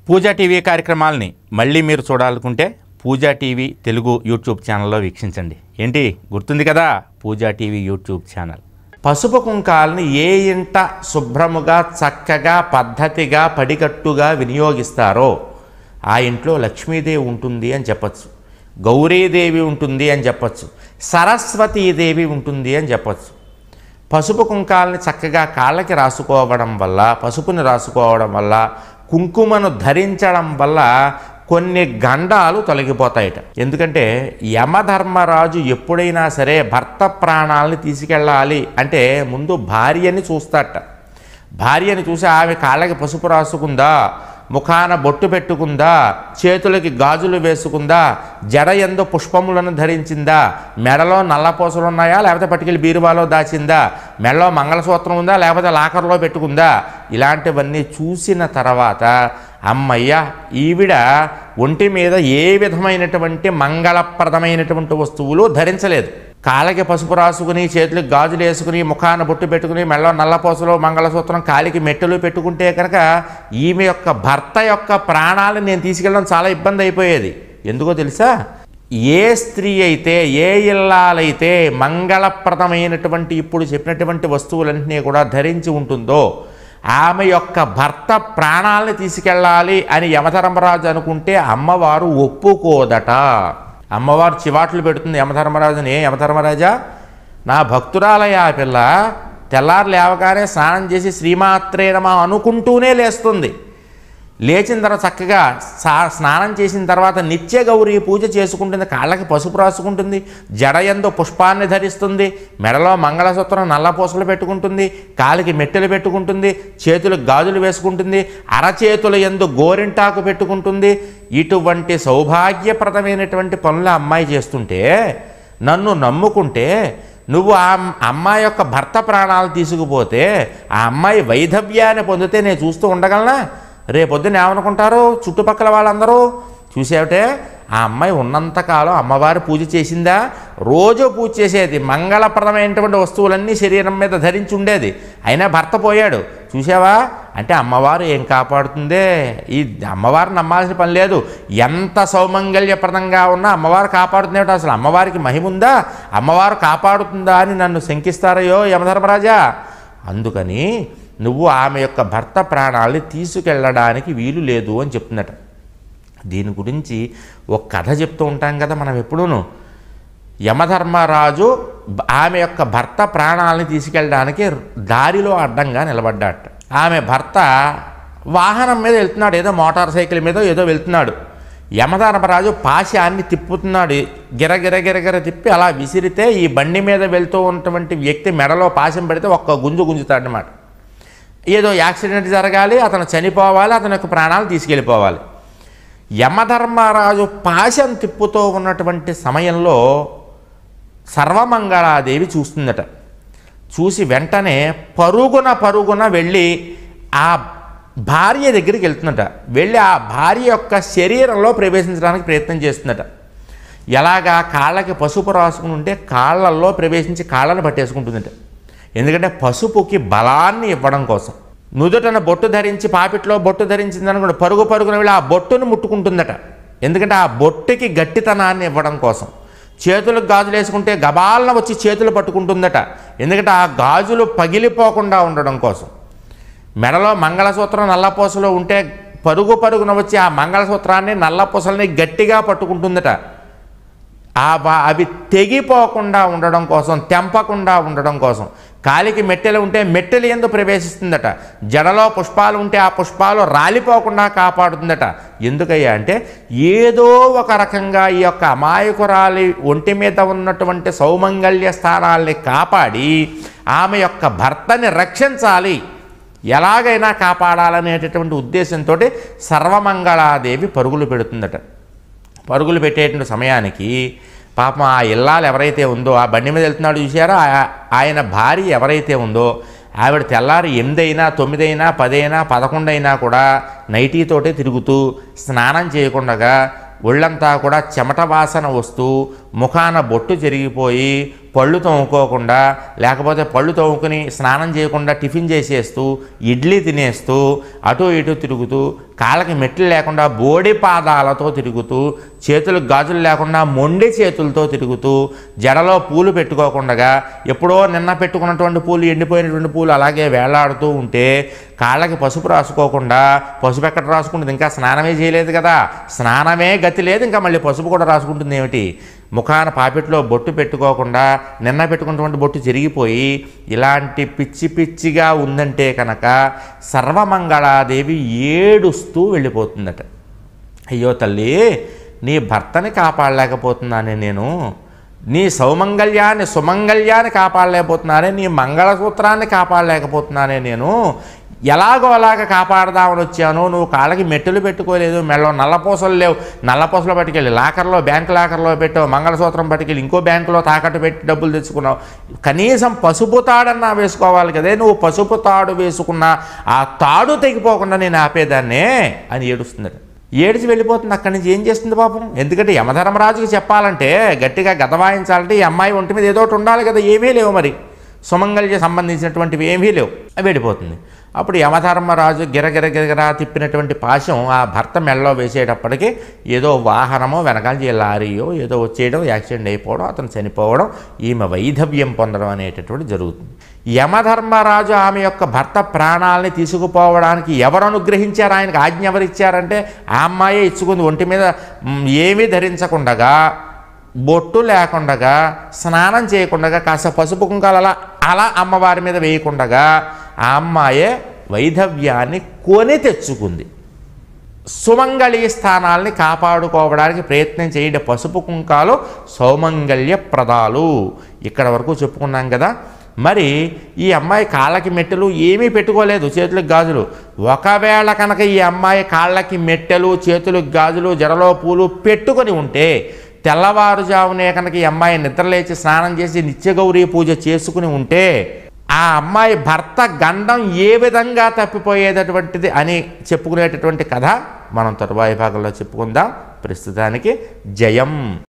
పూజా TV కార్యక్రమాలని మళ్ళీ మీరు చూడాలనుకుంటే పూజా టీవీ తెలుగు యూట్యూబ్ ఛానల్లో వీక్షించండి ఏంటి గుర్తుంది కదా పూజా టీవీ యూట్యూబ్ ఛానల్ పసుపు కుంకాలని ఏ ఇంట శుభ్రముగా చక్కగా పద్ధతిగా పడికట్టుగా వినియోగిస్తారో ఆ ఇంట్లో లక్ష్మీదేవి ఉంటుంది అని చెప్పచ్చు గౌరీదేవి ఉంటుంది అని చెప్పచ్చు సరస్వతీదేవి ఉంటుంది అని చెప్పచ్చు పసుపు కుంకాలని చక్కగా కాళ్ళకి రాసుకోవడం వల్ల పసుపుని రాసుకోవడం వల్ల కుంకుమను ధరించడం వల్ల కొన్ని గండాలు తొలగిపోతాయట ఎందుకంటే యమధర్మరాజు ఎప్పుడైనా సరే భర్త ప్రాణాలని తీసుకెళ్ళాలి అంటే ముందు భార్యని చూస్తాట భార్యని చూసి ఆమె కాళ్ళకి పసుపు రాసుకుందా ముఖాన బొట్టు పెట్టుకుందా చేతులకి గాజులు వేసుకుందా జడ ఎందు పుష్పములను ధరించిందా మెడలో నల్లపూసలు ఉన్నాయా లేకపోతే పట్టుకెళ్ళి బీరువాలో దాచిందా మెడలో మంగళసూత్రం ఉందా లేకపోతే లాకర్లో పెట్టుకుందా ఇలాంటివన్నీ చూసిన తర్వాత అమ్మయ్య ఈవిడ ఒంటి మీద ఏ విధమైనటువంటి మంగళప్రదమైనటువంటి వస్తువులు ధరించలేదు కాళ్ళకి పసుపు రాసుకుని చేతులకు గాజులు వేసుకుని ముఖాన బొట్టు పెట్టుకుని మెళ్ళ నల్లపోసలు మంగళసూత్రం కాలికి మెట్టెలు పెట్టుకుంటే కనుక ఈమె యొక్క భర్త యొక్క ప్రాణాలను నేను తీసుకెళ్ళడం చాలా ఇబ్బంది అయిపోయేది ఎందుకో తెలుసా ఏ స్త్రీ అయితే ఏ ఇల్లాలైతే మంగళప్రదమైనటువంటి ఇప్పుడు చెప్పినటువంటి వస్తువులన్నింటినీ కూడా ధరించి ఉంటుందో ఆమె యొక్క భర్త ప్రాణాలని తీసుకెళ్ళాలి అని యమధర్మరాజు అనుకుంటే అమ్మవారు ఒప్పుకోదట అమ్మవారు చివాట్లు పెడుతుంది యమధర్మరాజుని యమధర్మరాజా నా భక్తురాలయ ఆ పిల్ల తెల్లారు లేవగానే స్నానం చేసి శ్రీమాత్రే నమ అనుకుంటూనే లేస్తుంది లేచిన తర్వాత చక్కగా సా స్నానం చేసిన తర్వాత నిత్య గౌరీ పూజ చేసుకుంటుంది కాళ్ళకి పసుపు రాసుకుంటుంది జడయందు పుష్పాన్ని ధరిస్తుంది మెడలో మంగళసూత్రం నల్లపూసలు పెట్టుకుంటుంది కాలికి మెట్టెలు పెట్టుకుంటుంది చేతులకు గాజులు వేసుకుంటుంది అరచేతుల ఎందు గోరింటాకు పెట్టుకుంటుంది ఇటువంటి సౌభాగ్యప్రదమైనటువంటి పనులు ఆ అమ్మాయి చేస్తుంటే నన్ను నమ్ముకుంటే నువ్వు ఆ అమ్మాయి యొక్క భర్త ప్రాణాలు తీసుకుపోతే ఆ అమ్మాయి వైధవ్యాన్ని పొందితే నేను చూస్తూ ఉండగలనా రేపొద్దున ఏమనుకుంటారు చుట్టుపక్కల వాళ్ళందరూ చూసేవిటే ఆ అమ్మాయి ఉన్నంతకాలం అమ్మవారి పూజ చేసిందా రోజు పూజ చేసేది మంగళప్రదమైనటువంటి వస్తువులన్నీ శరీరం మీద ధరించి ఉండేది అయినా భర్త పోయాడు చూసావా అంటే అమ్మవారు ఏం కాపాడుతుందే ఈ అమ్మవారు నమ్మాల్సిన పని లేదు ఎంత సౌమంగళ్యప్రదంగా ఉన్నా అమ్మవారు కాపాడుతుంది ఏమిటో అసలు అమ్మవారికి మహిమ ఉందా అమ్మవారు కాపాడుతుందా అని నన్ను శంకిస్తారయ్యో యమధర్మరాజా అందుకని నువ్వు ఆమె యొక్క భర్త ప్రాణాలని తీసుకెళ్ళడానికి వీలు లేదు అని చెప్తున్నట దీని గురించి ఒక కథ చెప్తూ ఉంటాం కదా మనం ఎప్పుడూను యమధర్మరాజు బ- ఆమె యొక్క భర్త ప్రాణాలని తీసుకెళ్ళడానికి దారిలో అడ్డంగా నిలబడ్డాట ఆమె భర్త వాహనం మీద వెళ్తున్నాడు ఏదో మోటార్ సైకిల్ మీద ఏదో వెళ్తున్నాడు యమధర్మరాజు పాశాన్ని తిప్పుతున్నాడు గిరగిర గిరగిర తిప్పి అలా విసిరితే ఈ బండి మీద వెళ్తూ ఉన్నటువంటి వ్యక్తి మెడలో పాశం పెడితే ఒక్క గుంజు గుంజుతాడనమాట ఏదో యాక్సిడెంట్ జరగాలి అతను చనిపోవాలి అతని యొక్క ప్రాణాలు తీసుకెళ్ళిపోవాలి యమధర్మరాజు పాశం తిప్పుతూ ఉన్నటువంటి సమయంలో సర్వమంగళాదేవి చూస్తుందట చూసి వెంటనే పరుగున పరుగున వెళ్ళి ఆ భార్య దగ్గరికి వెళ్తుందట వెళ్ళి ఆ భార్య యొక్క శరీరంలో ప్రవేశించడానికి ప్రయత్నం చేస్తుందట ఎలాగా కాళ్ళకి పసుపు రాసుకుని ఉంటే కాళ్ళల్లో ప్రవేశించి కాళ్ళను పట్టేసుకుంటుందట ఎందుకంటే పసుపుకి బలాన్ని ఇవ్వడం కోసం నుదుటన బొట్టు ధరించి పాపిట్లో బొట్టు ధరించింది అనుకోండి పరుగు పరుగున వెళ్ళి ఆ బొట్టును ముట్టుకుంటుందట ఎందుకంటే ఆ బొట్టుకి గట్టితనాన్ని ఇవ్వడం కోసం చేతులకు గాజులు వేసుకుంటే గబాలన వచ్చి చేతులు పట్టుకుంటుందట ఎందుకంటే ఆ గాజులు పగిలిపోకుండా ఉండడం కోసం మెడలో మంగళసూత్రం నల్లపూసలు ఉంటే పరుగు పరుగున వచ్చి ఆ మంగళసూత్రాన్ని నల్లపూసల్ని గట్టిగా పట్టుకుంటుందట ఆ బా- అవి తెగిపోకుండా ఉండడం కోసం తెంపకుండా ఉండడం కోసం కాలికి మెట్టెలు ఉంటే మెట్టెలు ఎందు ప్రవేశిస్తుందట జడలో పుష్పాలు ఉంటే ఆ పుష్పాలు రాలిపోకుండా కాపాడుతుందట ఎందుకయ్యా అంటే ఏదో ఒక రకంగా ఈ యొక్క అమాయకురాలి ఒంటి మీద ఉన్నటువంటి సౌమంగళ్య స్థానాల్ని కాపాడి ఆమె యొక్క భర్తని రక్షించాలి ఎలాగైనా కాపాడాలనేటటువంటి ఉద్దేశంతో సర్వమంగళాదేవి పరుగులు పెడుతుందట పరుగులు పెట్టేటువంటి సమయానికి పాపం ఆ ఇల్లాలు ఎవరైతే ఉందో ఆ బండి మీద వెళ్తున్నాడు చూసారా ఆ- ఆయన భార్య ఎవరైతే ఉందో ఆవిడ తెల్లారి ఎనిమిదైనా తొమ్మిదైనా పదైనా పదకొండైనా కూడా నైటీతోటే తిరుగుతూ స్నానం చేయకుండా ఒళ్ళంతా కూడా చెమట వాసన వస్తూ ముఖాన బొట్టు చెరిగిపోయి పళ్ళు తోముకోకుండా లేకపోతే పళ్ళు తోముకుని స్నానం చేయకుండా టిఫిన్ చేసేస్తూ ఇడ్లీ తినేస్తూ అటు ఇటు తిరుగుతూ కాళ్ళకి మెట్లు లేకుండా బోడి పాదాలతో తిరుగుతూ చేతులకు గాజులు లేకుండా మొండి చేతులతో తిరుగుతూ జడలో పూలు పెట్టుకోకుండా ఎప్పుడో నిన్న పెట్టుకున్నటువంటి పూలు ఎండిపోయినటువంటి పూలు అలాగే వేలాడుతూ ఉంటే కాళ్ళకి పసుపు రాసుకోకుండా పసుపు ఎక్కడ రాసుకుంటుంది ఇంకా స్నానమే చేయలేదు కదా స్నానమే గతి లేదు ఇంకా మళ్ళీ పసుపు కూడా రాసుకుంటుంది ఏమిటి ముఖాన పాపిట్లో బొట్టు పెట్టుకోకుండా నిన్న పెట్టుకున్నటువంటి బొట్టు చెరిగిపోయి ఇలాంటి పిచ్చి పిచ్చిగా ఉందంటే కనుక సర్వమంగళాదేవి ఏడుస్తూ వెళ్ళిపోతుందట అయ్యో తల్లి నీ భర్తని కాపాడలేకపోతున్నానే నేను నీ సౌమంగళ్యాన్ని సుమంగళ్యాన్ని కాపాడలేకపోతున్నానే నీ మంగళసూత్రాన్ని కాపాడలేకపోతున్నానే నేను ఎలాగో అలాగ కాపాడదామని వచ్చాను నువ్వు కాళ్ళకి మెట్టులు పెట్టుకోలేదు మెళ్ళో నల్లపూసలు లేవు నల్లపూసలు పట్టుకెళ్ళి లాకర్లో బ్యాంక్ లాకర్లో పెట్టావు మంగళసూత్రం పట్టుకెళ్ళి ఇంకో బ్యాంకులో తాకట్టు పెట్టి డబ్బులు తెచ్చుకున్నావు కనీసం పసుపు తాడన్నా వేసుకోవాలి కదే నువ్వు పసుపు తాడు వేసుకున్న ఆ తాడు తెగిపోకుండా నేను ఆపేదాన్నే అని ఏడుస్తుందట ఏడిచి వెళ్ళిపోతుంది అక్కడి నుంచి ఏం చేస్తుంది పాపం ఎందుకంటే యమధర్మరాజుకి చెప్పాలంటే గట్టిగా గద వాయించాలంటే ఈ అమ్మాయి ఒంటి మీద ఏదో ఒకటి ఉండాలి కదా ఏమీ లేవు మరి సుమంగళ్య సంబంధించినటువంటివి ఏమీ లేవు అవి వెళ్ళిపోతుంది అప్పుడు యమధర్మరాజు గిరగిర గిరగిరా తిప్పినటువంటి పాశం ఆ భర్త మెడలో వేసేటప్పటికి ఏదో వాహనమో వెనకాల లారీయో ఏదో వచ్చేయడం యాక్సిడెంట్ అయిపోవడం అతను చనిపోవడం ఈమె వైధవ్యం పొందడం అనేటటువంటి జరుగుతుంది యమధర్మరాజు ఆమె యొక్క భర్త ప్రాణాలని తీసుకుపోవడానికి ఎవరు అనుగ్రహించారు ఆయనకు ఆజ్ఞ ఎవరు ఇచ్చారంటే ఆ అమ్మాయే ఇచ్చుకుంది ఒంటి మీద మ్, ఏమీ ధరించకుండగా బొట్టు లేకుండగా స్నానం చేయకుండగా కాస్త పసుపు కుంకాలు అలా అలా అమ్మవారి మీద వేయకుండగా ఆ అమ్మాయే వైధవ్యాన్ని కొని తెచ్చుకుంది సుమంగళి స్థానాల్ని కాపాడుకోవడానికి ప్రయత్నం చేయండి పసుపు కుంకాలు సౌమంగళ్య ప్రదాలు ఇక్కడ వరకు చెప్పుకున్నాం కదా మరి ఈ అమ్మాయి కాళ్ళకి మెట్టెలు ఏమీ పెట్టుకోలేదు చేతులకు గాజులు ఒకవేళ కనుక ఈ అమ్మాయి కాళ్ళకి మెట్టెలు చేతులకు గాజులు జడలో పూలు పెట్టుకొని ఉంటే తెల్లవారుజామునే కనుక ఈ అమ్మాయి నిద్రలేచి స్నానం చేసి నిత్యగౌరీ పూజ చేసుకుని ఉంటే ఆ అమ్మాయి భర్త గండం ఏ విధంగా తప్పిపోయేటటువంటిది అని చెప్పుకునేటటువంటి కథ మనం తరువాయి భాగంలో చెప్పుకుందాం ప్రస్తుతానికి జయం